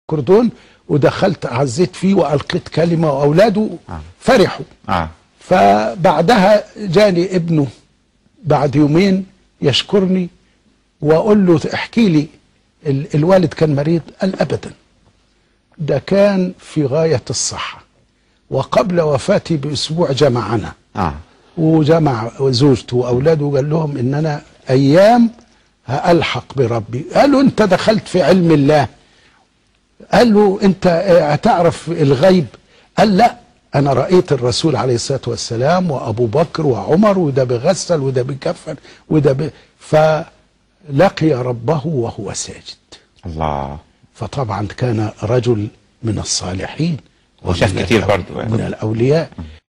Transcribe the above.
كردون ودخلت عزيت فيه والقيت كلمه واولاده آه. فرحوا اه فبعدها جاني ابنه بعد يومين يشكرني واقول له احكي لي ال- الوالد كان مريض قال ابدا ده كان في غايه الصحه وقبل وفاتي باسبوع جمعنا اه وجمع زوجته واولاده وقال لهم ان انا ايام هالحق بربي قالوا انت دخلت في علم الله قال له انت آه، هتعرف الغيب قال لا انا رايت الرسول عليه الصلاه والسلام وابو بكر وعمر وده بغسل وده بكفن وده ب... فلقي ربه وهو ساجد الله فطبعا كان رجل من الصالحين وشاف ومن كتير الأو- برضو يعني. من الاولياء